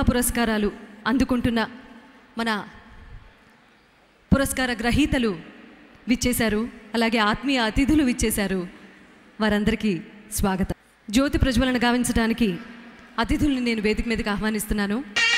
మహా పురస్కారాలు అందుకుంటున్న మన పురస్కార గ్రహీతలు విచ్చేశారు అలాగే ఆత్మీయ అతిథులు విచ్చేశారు వారందరికీ స్వాగతం జ్యోతి ప్రజ్వలన గావించడానికి అతిథుల్ని నేను వేదిక మీదకి ఆహ్వానిస్తున్నాను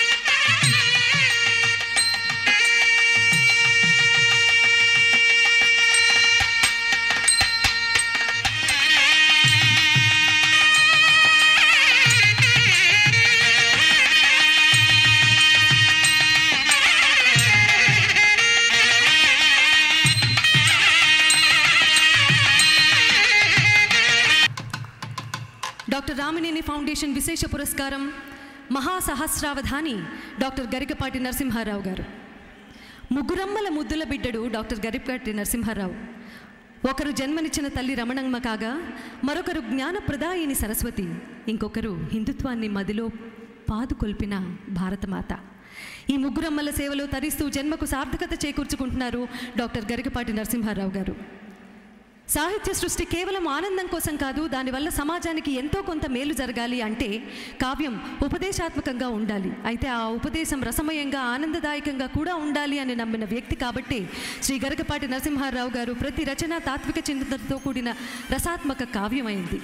డాక్టర్ రామినేని ఫౌండేషన్ విశేష పురస్కారం మహాసహస్రావధాని డాక్టర్ గరికపాటి నరసింహారావు గారు ముగ్గురమ్మల ముద్దుల బిడ్డడు డాక్టర్ గరికపాటి నరసింహారావు ఒకరు జన్మనిచ్చిన తల్లి రమణమ్మ కాగా మరొకరు జ్ఞానప్రదాయిని సరస్వతి ఇంకొకరు హిందుత్వాన్ని మదిలో పాదుకొల్పిన భారతమాత ఈ ముగ్గురమ్మల సేవలో తరిస్తూ జన్మకు సార్థకత చేకూర్చుకుంటున్నారు డాక్టర్ గరికపాటి నరసింహారావు గారు సాహిత్య సృష్టి కేవలం ఆనందం కోసం కాదు దానివల్ల సమాజానికి ఎంతో కొంత మేలు జరగాలి అంటే కావ్యం ఉపదేశాత్మకంగా ఉండాలి అయితే ఆ ఉపదేశం రసమయంగా ఆనందదాయకంగా కూడా ఉండాలి అని నమ్మిన వ్యక్తి కాబట్టి శ్రీ గరకపాటి నరసింహారావు గారు ప్రతి రచన తాత్విక చింతనతో కూడిన రసాత్మక కావ్యమైంది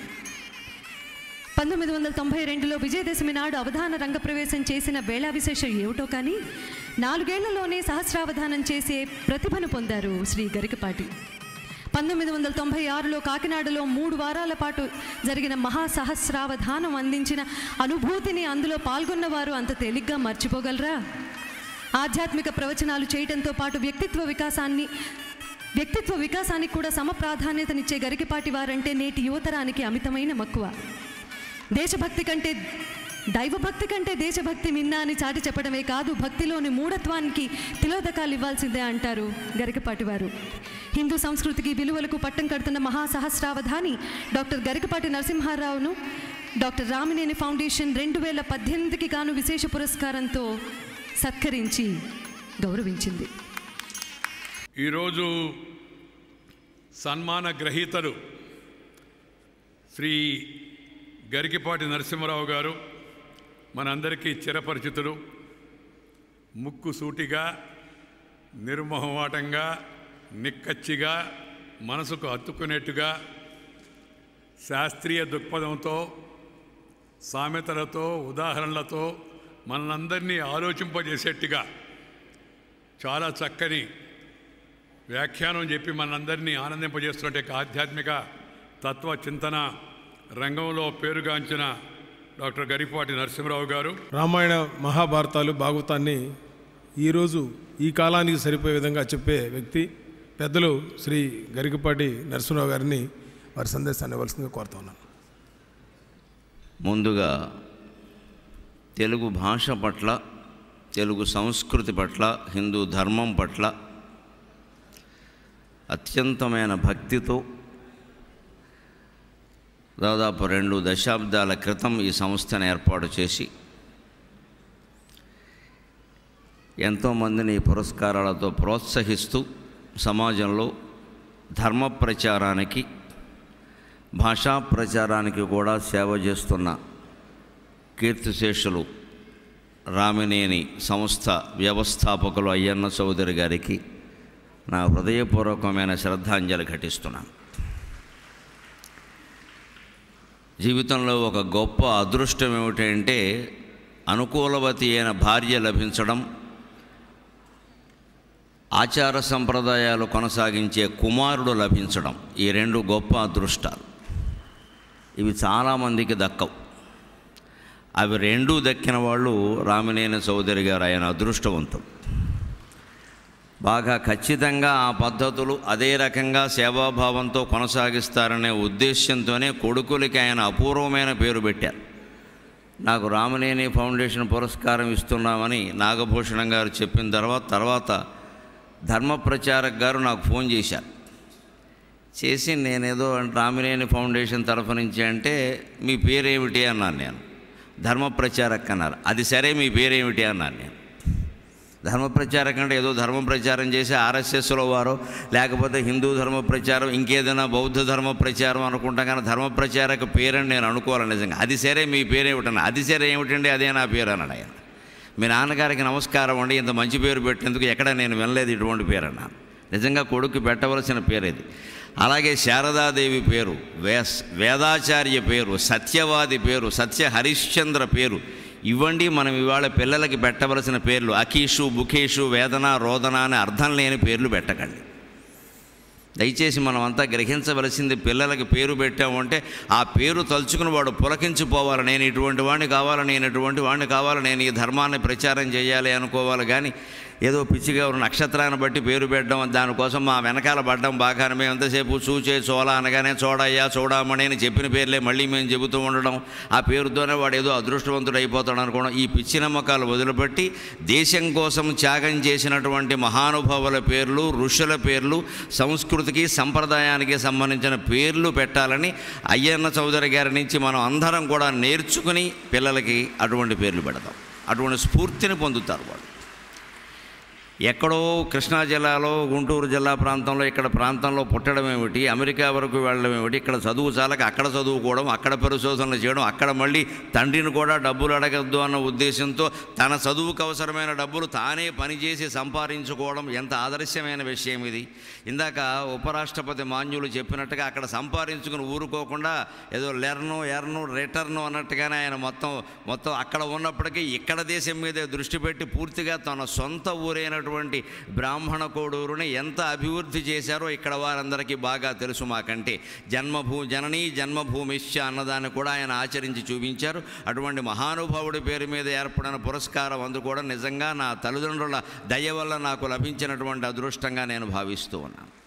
పంతొమ్మిది వందల తొంభై రెండులో విజయదశమి నాడు అవధాన రంగప్రవేశం చేసిన వేళా విశేషం ఏమిటో కానీ నాలుగేళ్లలోనే సహస్రావధానం చేసే ప్రతిభను పొందారు శ్రీ గరికపాటి పంతొమ్మిది వందల తొంభై ఆరులో కాకినాడలో మూడు వారాల పాటు జరిగిన మహాసహస్రావధానం అందించిన అనుభూతిని అందులో పాల్గొన్నవారు అంత తేలిగ్గా మర్చిపోగలరా ఆధ్యాత్మిక ప్రవచనాలు చేయడంతో పాటు వ్యక్తిత్వ వికాసాన్ని వ్యక్తిత్వ వికాసానికి కూడా సమ ప్రాధాన్యతనిచ్చే గరికపాటి వారంటే నేటి యువతరానికి అమితమైన మక్కువ దేశభక్తి కంటే దైవభక్తి కంటే దేశభక్తి మిన్న అని చాటి చెప్పడమే కాదు భక్తిలోని మూఢత్వానికి తిలోదకాలు ఇవ్వాల్సిందే అంటారు గరికపాటి వారు హిందూ సంస్కృతికి విలువలకు పట్టం కడుతున్న మహాసహస్రావధాని డాక్టర్ గరికపాటి నరసింహారావును డాక్టర్ రామినేని ఫౌండేషన్ రెండు వేల పద్దెనిమిదికి గాను విశేష పురస్కారంతో సత్కరించి గౌరవించింది ఈరోజు సన్మాన గ్రహీతలు శ్రీ గరికిపాటి నరసింహరావు గారు మనందరికీ చిరపరిచితులు ముక్కు సూటిగా నిర్మోహమాటంగా నిక్కచ్చిగా మనసుకు హత్తుకునేట్టుగా శాస్త్రీయ దృక్పథంతో సామెతలతో ఉదాహరణలతో మనందరినీ ఆలోచింపజేసేట్టుగా చాలా చక్కని వ్యాఖ్యానం చెప్పి మనందరినీ ఆనందింపజేస్తున్నట్టు యొక్క ఆధ్యాత్మిక తత్వ చింతన రంగంలో పేరుగాంచిన డాక్టర్ గరిపాటి నరసింహరావు గారు రామాయణ మహాభారతాలు భాగవతాన్ని ఈరోజు ఈ కాలానికి సరిపోయే విధంగా చెప్పే వ్యక్తి పెద్దలు శ్రీ గరికపాటి నరసింహరావు గారిని వారి సందేశాన్ని ఇవ్వాల్సిందిగా కోరుతా ఉన్నాను ముందుగా తెలుగు భాష పట్ల తెలుగు సంస్కృతి పట్ల హిందూ ధర్మం పట్ల అత్యంతమైన భక్తితో దాదాపు రెండు దశాబ్దాల క్రితం ఈ సంస్థను ఏర్పాటు చేసి ఎంతోమందిని ఈ పురస్కారాలతో ప్రోత్సహిస్తూ సమాజంలో ధర్మ ప్రచారానికి భాషా ప్రచారానికి కూడా సేవ చేస్తున్న కీర్తిశేషులు రామినేని సంస్థ వ్యవస్థాపకులు అయ్యన్న చౌదరి గారికి నా హృదయపూర్వకమైన శ్రద్ధాంజలి ఘటిస్తున్నాను జీవితంలో ఒక గొప్ప అదృష్టం ఏమిటంటే అనుకూలవతి అయిన భార్య లభించడం ఆచార సంప్రదాయాలు కొనసాగించే కుమారుడు లభించడం ఈ రెండు గొప్ప అదృష్టాలు ఇవి చాలామందికి దక్కవు అవి రెండూ దక్కిన వాళ్ళు రామినేని చౌదరి గారు ఆయన అదృష్టవంతుడు బాగా ఖచ్చితంగా ఆ పద్ధతులు అదే రకంగా సేవాభావంతో కొనసాగిస్తారనే ఉద్దేశ్యంతోనే కొడుకులకి ఆయన అపూర్వమైన పేరు పెట్టారు నాకు రామనేని ఫౌండేషన్ పురస్కారం ఇస్తున్నామని నాగభూషణం గారు చెప్పిన తర్వాత తర్వాత ధర్మ ప్రచారక్ గారు నాకు ఫోన్ చేశారు చేసి నేనేదో రామినేని ఫౌండేషన్ తరఫు నుంచి అంటే మీ పేరేమిటి అన్నాను నేను ధర్మ ప్రచారక్ అన్నారు అది సరే మీ పేరేమిటి అన్నాను నేను ధర్మ ప్రచారం అంటే ఏదో ధర్మ ప్రచారం చేసి ఆర్ఎస్ఎస్లో వారో లేకపోతే హిందూ ధర్మ ప్రచారం ఇంకేదైనా బౌద్ధ ధర్మ ప్రచారం అనుకుంటాం కానీ ధర్మ ప్రచారక పేరని నేను అనుకోవాలి నిజంగా అది సరే మీ పేరు ఏమిటన్నా అది సరే ఏమిటండి అదే నా పేరు అన్నాడు ఆయన మీ నాన్నగారికి నమస్కారం అండి ఇంత మంచి పేరు పెట్టేందుకు ఎక్కడ నేను వినలేదు ఇటువంటి పేరు అన్నాను నిజంగా కొడుకు పెట్టవలసిన పేరు ఇది అలాగే శారదాదేవి పేరు వేస్ వేదాచార్య పేరు సత్యవాది పేరు సత్య హరిశ్చంద్ర పేరు ఇవ్వండి మనం ఇవాళ పిల్లలకి పెట్టవలసిన పేర్లు అకీషు బుకేషు వేదన రోదన అని అర్థం లేని పేర్లు పెట్టకండి దయచేసి మనం అంతా గ్రహించవలసింది పిల్లలకి పేరు పెట్టామంటే ఆ పేరు తలుచుకుని వాడు పులకించిపోవాలి నేను ఇటువంటి వాడిని కావాలి నేను ఇటువంటి వాడిని కావాలి నేను ఈ ధర్మాన్ని ప్రచారం చేయాలి అనుకోవాలి కానీ ఏదో పిచ్చిగా ఉన్న నక్షత్రాన్ని బట్టి పేరు పెట్టడం దానికోసం మా వెనకాల పడ్డం బాగానే మేము ఎంతసేపు చూచే చోళ అనగానే చూడయ్యా చూడమని అని చెప్పిన పేర్లే మళ్ళీ మేము చెబుతూ ఉండడం ఆ పేరుతోనే వాడు ఏదో అదృష్టవంతుడు అయిపోతాడు అనుకోవడం ఈ పిచ్చి నమ్మకాలు వదిలిపెట్టి దేశం కోసం త్యాగం చేసినటువంటి మహానుభావుల పేర్లు ఋషుల పేర్లు సంస్కృతికి సంప్రదాయానికి సంబంధించిన పేర్లు పెట్టాలని అయ్యన్న చౌదరి గారి నుంచి మనం అందరం కూడా నేర్చుకుని పిల్లలకి అటువంటి పేర్లు పెడతాం అటువంటి స్ఫూర్తిని పొందుతారు వాళ్ళు ఎక్కడో కృష్ణా జిల్లాలో గుంటూరు జిల్లా ప్రాంతంలో ఇక్కడ ప్రాంతంలో పుట్టడం ఏమిటి అమెరికా వరకు వెళ్ళడం ఏమిటి ఇక్కడ చదువు చాలక అక్కడ చదువుకోవడం అక్కడ పరిశోధనలు చేయడం అక్కడ మళ్ళీ తండ్రిని కూడా డబ్బులు అడగద్దు అన్న ఉద్దేశంతో తన చదువుకు అవసరమైన డబ్బులు తానే పనిచేసి సంపాదించుకోవడం ఎంత ఆదర్శమైన విషయం ఇది ఇందాక ఉపరాష్ట్రపతి మాన్యులు చెప్పినట్టుగా అక్కడ సంపాదించుకుని ఊరుకోకుండా ఏదో లెర్ను ఎర్ను రిటర్ను అన్నట్టుగానే ఆయన మొత్తం మొత్తం అక్కడ ఉన్నప్పటికీ ఇక్కడ దేశం మీదే దృష్టి పెట్టి పూర్తిగా తన సొంత ఊరైనటువంటి బ్రాహ్మణ కోడూరుని ఎంత అభివృద్ధి చేశారో ఇక్కడ వారందరికీ బాగా తెలుసు మాకంటే జన్మభూ జననీ జన్మభూమిశ్చ అన్నదాన్ని కూడా ఆయన ఆచరించి చూపించారు అటువంటి మహానుభావుడి పేరు మీద ఏర్పడిన పురస్కారం అందుకోవడం నిజంగా నా తల్లిదండ్రుల దయ వల్ల నాకు లభించినటువంటి అదృష్టంగా నేను భావిస్తూ ఉన్నాను